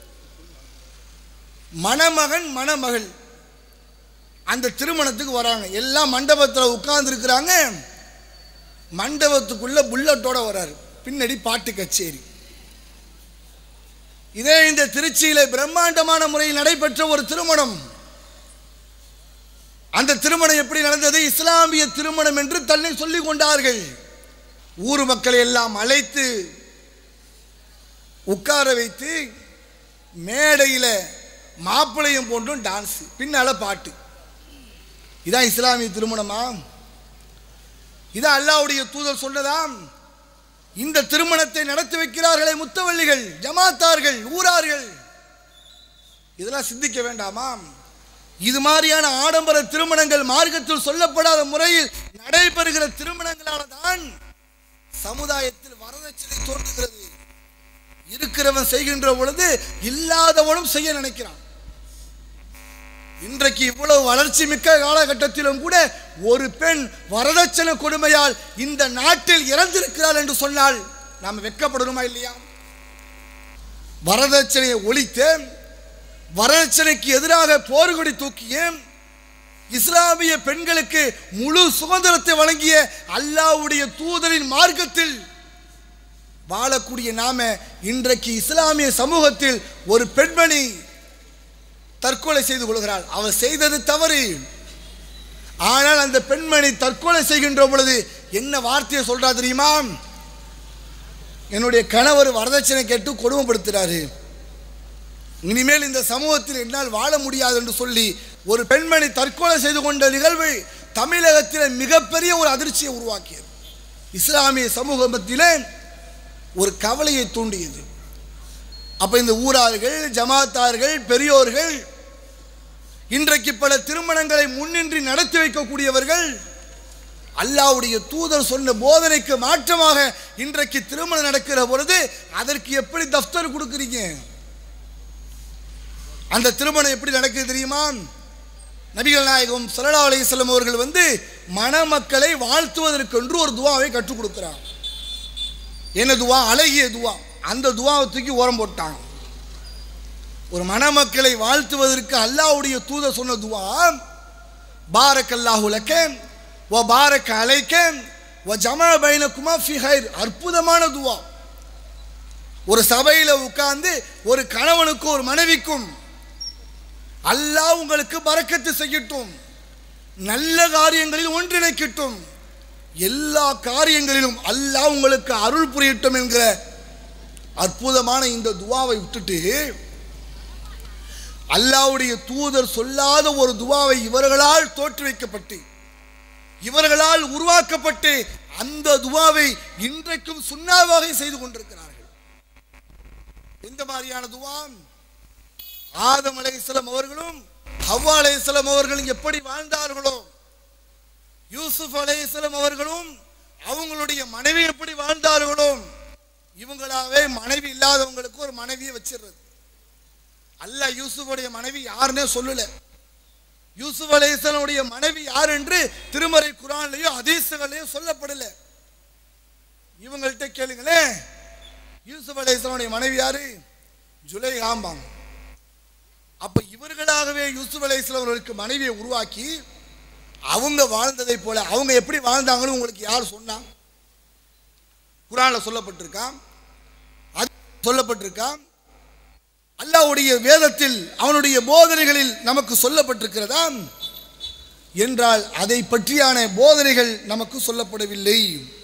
[SPEAKER 1] மணமகன் மணமகள் அந்த திருமணத்துக்கு வராங்க எல்லாம் மண்டபத்தில் உட்கார்ந்துருக்கிறாங்க மண்டபத்துக்குள்ள புல்லட்டோட வராரு பின்னாடி பாட்டு கச்சேரி இதே இந்த திருச்சியில பிரம்மாண்டமான முறையில் நடைபெற்ற ஒரு திருமணம் அந்த திருமணம் எப்படி நடந்தது இஸ்லாமிய திருமணம் என்று தன்னை சொல்லிக் கொண்டார்கள் ஊர் மக்களை எல்லாம் அழைத்து உட்கார வைத்து மேடையில் மாப்பிளையும் போன்றும் டான்ஸ் பின்னால பாட்டு இதான் இஸ்லாமிய திருமணமா இதான் அல்லாவுடைய தூதர் சொன்னதாம் இந்த திருமணத்தை நடத்தி வைக்கிறார்களே முத்தவள்ளிகள் ஜமாத்தார்கள் ஊரார்கள் இதெல்லாம் சிந்திக்க வேண்டாமா இது மாதிரியான ஆடம்பர திருமணங்கள் மார்க்கத்தில் சொல்லப்படாத முறையில் நடைபெறுகிற திருமணங்களால தான் சமுதாயத்தில் வரதட்சணை தோன்றுகிறது இருக்கிறவன் செய்கின்ற பொழுது இல்லாதவனும் செய்ய நினைக்கிறான் இன்றைக்கு இவ்வளவு வளர்ச்சி மிக்க காலகட்டத்திலும் கூட ஒரு பெண் வரதட்சணை கொடுமையால் இந்த நாட்டில் இறந்திருக்கிறாள் என்று சொன்னால் நாம் வெட்கப்படணுமா இல்லையா வரதட்சணையை ஒழித்த வரதட்சணைக்கு எதிராக போர்கொடி தூக்கிய இஸ்லாமிய பெண்களுக்கு முழு சுதந்திரத்தை வழங்கிய அல்லாஹ்வுடைய தூதரின் மார்க்கத்தில் வாழக்கூடிய நாம இன்றைக்கு இஸ்லாமிய சமூகத்தில் ஒரு பெண்மணி தற்கொலை செய்து கொள்கிறாள் அவள் செய்தது தவறு ஆனால் அந்த பெண்மணி தற்கொலை செய்கின்ற பொழுது என்ன வார்த்தையை சொல்றா தெரியுமா என்னுடைய கணவர் வரதட்சணை கேட்டு கொடுமைப்படுத்துறாரு இனிமேல் இந்த சமூகத்தில் என்னால் வாழ முடியாது என்று சொல்லி ஒரு பெண்மணி தற்கொலை செய்து கொண்ட நிகழ்வு தமிழகத்தில் மிகப்பெரிய ஒரு அதிர்ச்சியை உருவாக்கியது இஸ்லாமிய சமூகத்திலே ஒரு கவலையை தூண்டியது அப்ப இந்த ஊரார்கள் ஜமாத்தார்கள் பெரியோர்கள் இன்றைக்கு பல திருமணங்களை முன்னின்றி நடத்தி வைக்கக்கூடியவர்கள் அல்லாவுடைய தூதர் சொன்ன போதனைக்கு மாற்றமாக இன்றைக்கு திருமணம் நடக்கிற பொழுது அதற்கு எப்படி தஃப்தர் கொடுக்குறீங்க அந்த திருமணம் எப்படி நடக்குது தெரியுமா நபிகள் நாயகம் சல்லா அலையம் அவர்கள் வந்து மணமக்களை வாழ்த்துவதற்கென்று ஒரு துவாவை கற்றுக் கொடுக்கிறார் என்ன துவா அழகிய துவா அந்த துவாவை தூக்கி ஓரம் போட்டாங்க ஒரு மணமக்களை வாழ்த்துவதற்கு அல்லாஹ்வுடைய தூதர் சொன்ன துவா பாரக் அல்லாஹு லக்கேன் ஓ பாரக் அலைக்கேன் ஓ ஜமா பைனக்குமா ஃபி ஹைர் அற்புதமான துவா ஒரு சபையில் உட்கார்ந்து ஒரு கணவனுக்கும் ஒரு மனைவிக்கும் அல்லாஹ் உங்களுக்கு பறக்கத்து செய்யட்டும் நல்ல காரியங்களில் ஒன்றிணைக்கட்டும் எல்லா காரியங்களிலும் அல்லாஹ் உங்களுக்கு அருள் புரியட்டும் என்கிற அற்புதமான இந்த துவாவை விட்டுட்டு அல்லாஹ்வுடைய தூதர் சொல்லாத ஒரு துவாவை இவர்களால் தோற்றுவிக்கப்பட்டு இவர்களால் உருவாக்கப்பட்டு அந்த துவாவை இன்றைக்கும் சுண்ணாவாக செய்து கொண்டிருக்கிறார்கள் எந்த மாதிரியான துவா ஆதம் அலைஹிஸ்ஸலாம் அவர்களும் ஹவ்வா அலைஹிஸ்ஸலாம் அவர்களும் எப்படி வாழ்ந்தார்களோ யூசுப் அலைஹிஸ்ஸலாம் அவர்களும் அவங்களுடைய மனைவி எப்படி வாழ்ந்தார்களோ இவங்களாவே மனைவி இல்லாதவங்களுக்கு ஒரு மனைவியை வச்சிடுறது அல்லாஹ் யூசுஃபுடைய மனைவி யாருன்னே சொல்லல யூசுப் அலைஹிஸ்ஸலாமுடைய மனைவி யார் என்று திருமறை குரான்லயோ ஹதீஸ்களையோ சொல்லப்படல இவங்கள்ட்ட கேளுங்களேன் யூசுப் அலைஹிஸ்ஸலாமுடைய மனைவி யாரு ஜுலைஹாம்பாங்க அப்ப இவர்களாகவே யூசுப் அலைஹிஸ்ஸலாம் அவர்களுக்கு மனைவியை உருவாக்கி அவங்க வாழ்ந்ததை போல அவங்க எப்படி வாழ்ந்தாங்கன்னு உங்களுக்கு யார் சொன்னா குரான்ல சொல்லப்பட்டிருக்கா அது சொல்லப்பட்டிருக்கா அல்லாஹ்வுடைய வேதத்தில் அவனுடைய போதனைகளில் நமக்கு சொல்லப்பட்டிருக்கிறதா என்றால் அதை பற்றியான போதனைகள் நமக்கு சொல்லப்படவில்லை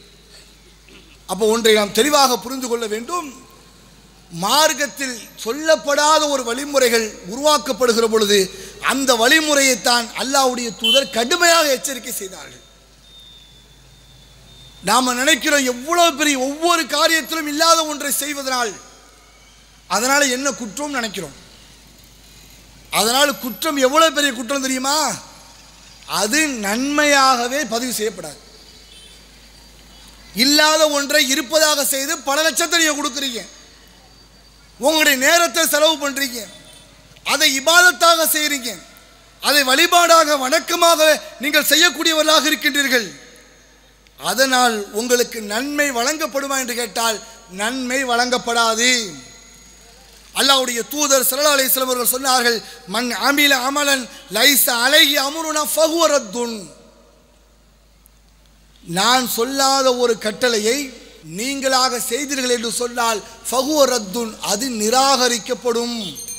[SPEAKER 1] அப்போ ஒன்றை நாம் தெளிவாக புரிந்து கொள்ள வேண்டும் மார்க்கத்தில் சொல்லப்படாத ஒரு வழிமுறைகள் உருவாக்கப்படுகிற பொழுது அந்த வழிமுறையைத்தான் அல்லாஹ்வுடைய தூதர் கடுமையாக எச்சரிக்கை செய்தார்கள் நாம நினைக்கிறோம் எவ்வளவு பெரிய ஒவ்வொரு காரியத்திலும் இல்லாத ஒன்றை செய்வதனால் அதனால என்ன குற்றம் நினைக்கிறோம் அதனால் குற்றம் எவ்வளவு பெரிய குற்றம் தெரியுமா அது நன்மையாகவே பதிவு செய்யப்படாது இல்லாத ஒன்றை இருப்பதாக செய்து பல லட்சத்தை நீங்க கொடுக்குறீங்க உங்களுடைய நேரத்தை செலவு பண்றீங்க அதை இபாதத்தாக செய்றீங்க அதை வழிபாடாக வணக்கமாக நீங்கள் செய்யக்கூடியவர்களாக இருக்கின்றீர்கள் அதனால் உங்களுக்கு நன்மை வழங்கப்படுமா என்று கேட்டால் நன்மை வழங்கப்படாது அல்லாஹ்வுடைய தூதர் ஸல்லல்லாஹு அலைஹி வஸல்லம் அவர்கள் சொன்னார்கள் மன் அமில அமலன் லைஸ அலைஹி அம்ருனா ஃபஹுவ ரத்துன் நான் சொல்லாத ஒரு கட்டளையை நீங்களாக செய்தீர்கள் என்று சொன்னால் ஃபஹுவ ரத்துன் அது நிராகரிக்கப்படும்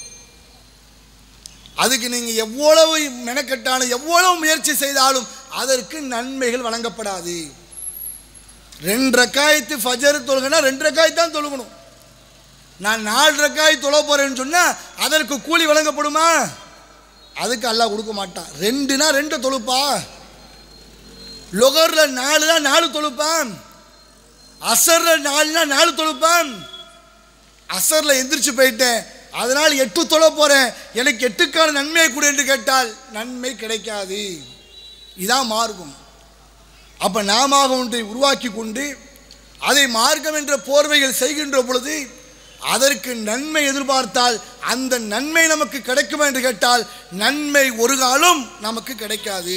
[SPEAKER 1] அதுக்கு நீங்க எவ்வளவு மெனக்கெட்டாலும் எவ்வளவு முயற்சி செய்தாலும் அதற்கு நன்மைகள் வழங்கப்படாது ரெண்டு ரக்காயத்து ஃபஜர் தொழுகனா ரெண்டு ரக்காய் தான் தொழுகணும் நான் நாலு ரக்காய் தொழ போறேன்னு சொன்னா அதற்கு கூலி வழங்கப்படுமா அதுக்கு அல்லாஹ் கொடுக்க மாட்டான் ரெண்டுனா ரெண்டு தொழுப்பா லொகர்ல நாலுனா நாலு தொழுப்பான் அசர்ல நாலுனா நாலு தொழுப்பான் அசர்ல எந்திரிச்சு போயிட்டேன் அதனால் எட்டு தொழ போறேன் எனக்கு எட்டுக்கான நன்மையை கொடு என்று கேட்டால் நன்மை கிடைக்காது இதான் மார்க்கம் அப்ப நாம ஒன்றை உருவாக்கி கொண்டு அதை மார்க்கம் என்ற போர்வைகள் செய்கின்ற பொழுது அதற்கு நன்மை எதிர்பார்த்தால் அந்த நன்மை நமக்கு கிடைக்குமா என்று கேட்டால் நன்மை ஒரு காலம் நமக்கு கிடைக்காது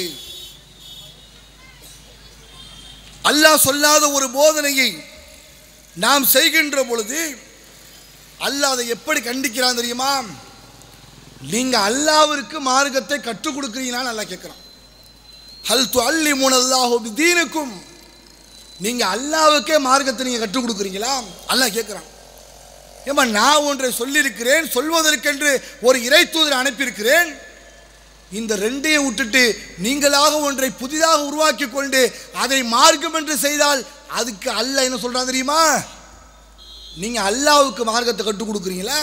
[SPEAKER 1] அல்லாஹ் சொல்லாத ஒரு போதனையை நாம் செய்கின்ற பொழுது அல்லாஹ் அதை எப்படி கண்டிக்கிறான் தெரியுமா நீங்க அல்லாவிற்கு மார்க்கத்தை கற்றுக் கொடுக்குறீங்களான்னு அல்லாஹ் கேட்குறான் ஹல் து அல்லி மூணல்லாஹு தீனுக்கும் நீங்க அல்லாவுக்கே மார்க்கத்தை நீங்க கற்றுக் கொடுக்குறீங்களா அல்லாஹ் கேட்குறான் ஏமா நான் ஒன்றை சொல்லியிருக்கிறேன் சொல்வதற்கென்று ஒரு இறை தூதரை அனுப்பியிருக்கிறேன் இந்த ரெண்டையும் விட்டுட்டு நீங்களாக ஒன்றை புதிதாக உருவாக்கி கொண்டு அதை மார்க்கம் என்று செய்தால் அதுக்கு அல்லாஹ் என்ன சொல்றான் தெரியுமா நீங்க அல்லாவுக்கு மார்க்கத்தை கற்றுக் கொடுக்குறீங்களா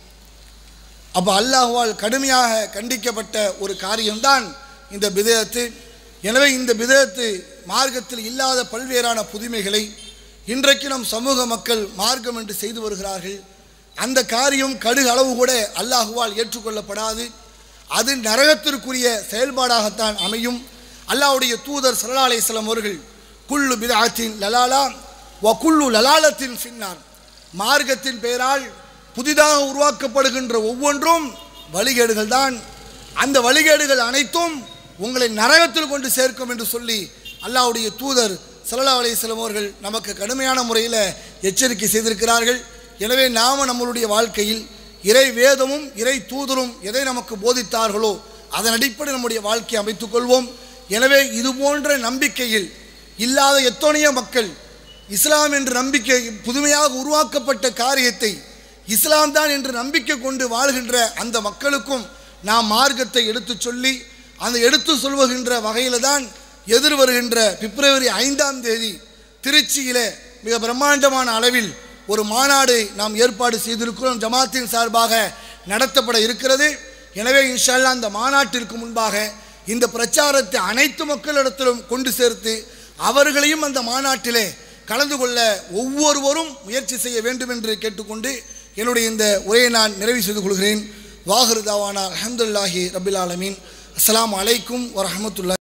[SPEAKER 1] அப்போ அல்லாஹ்வால் கடுமையாக கண்டிக்கப்பட்ட ஒரு காரியம்தான் இந்த பிதயத்து எனவே இந்த பிதயத்து மார்க்கத்தில் இல்லாத பல்வேறான புதுமைகளை இன்றைக்கு நம் சமூக மக்கள் மார்க்கம் என்று செய்து வருகிறார்கள் அந்த காரியம் கடுகு அளவு கூட அல்லாஹுவால் ஏற்றுக்கொள்ளப்படாது அது நரகத்திற்குரிய செயல்பாடாகத்தான் அமையும் அல்லாஹ்வுடைய தூதர் சல்லா அலிஸ்லாம் அவர்கள் குல்லு பிதாத்தின் லலாலா வ குல்லு லலாலத்தின் பின்னார் மார்க்கத்தின் பெயரால் புதிதாக உருவாக்கப்படுகின்ற ஒவ்வொன்றும் வழிகேடுகள் தான் அந்த வழிகேடுகள் அனைத்தும் உங்களை நரகத்தில் கொண்டு சேர்க்கும் என்று சொல்லி அல்லாஹ்வுடைய தூதர் சல்லா அலிஸ்லாம் அவர்கள் நமக்கு கடுமையான முறையில் எச்சரிக்கை செய்திருக்கிறார்கள் எனவே நாம் நம்மளுடைய வாழ்க்கையில் இறை வேதமும் இறை தூதரும் எதை நமக்கு போதித்தார்களோ அதன் அடிப்படை நம்முடைய வாழ்க்கையை அமைத்துக் கொள்வோம் எனவே இது போன்ற நம்பிக்கையில் இல்லாத எத்தனையோ மக்கள் இஸ்லாம் என்ற நம்பிக்கை புதுமையாக உருவாக்கப்பட்ட காரியத்தை இஸ்லாம் தான் என்று நம்பிக்கை கொண்டு வாழ்கின்ற அந்த மக்களுக்கும் நாம் மார்க்கத்தை எடுத்துச் சொல்லி அந்த எடுத்து சொல்வகின்ற வகையில் தான் எதிர் வருகின்ற பிப்ரவரி ஐந்தாம் தேதி திருச்சியிலே மிக பிரம்மாண்டமான அளவில் ஒரு மாநாடு நாம் ஏற்பாடு செய்திருக்கிறோம் ஜமாத்தின் சார்பாக நடத்தப்பட இருக்கிறது எனவே இன்ஷால்லா அந்த மாநாட்டிற்கு முன்பாக இந்த பிரச்சாரத்தை அனைத்து மக்களிடத்திலும் கொண்டு சேர்த்து அவர்களையும் அந்த மாநாட்டிலே கலந்து கொள்ள ஒவ்வொருவரும் முயற்சி செய்ய வேண்டும் என்று கேட்டுக்கொண்டு என்னுடைய இந்த உரையை நான் நிறைவு செய்து கொள்கிறேன் வாஹிருதாவானா அஹமதுல்லாஹி ரபில் ஆலமீன் அஸ்ஸலாமு அலைக்கும் வரஹமத்துல்லா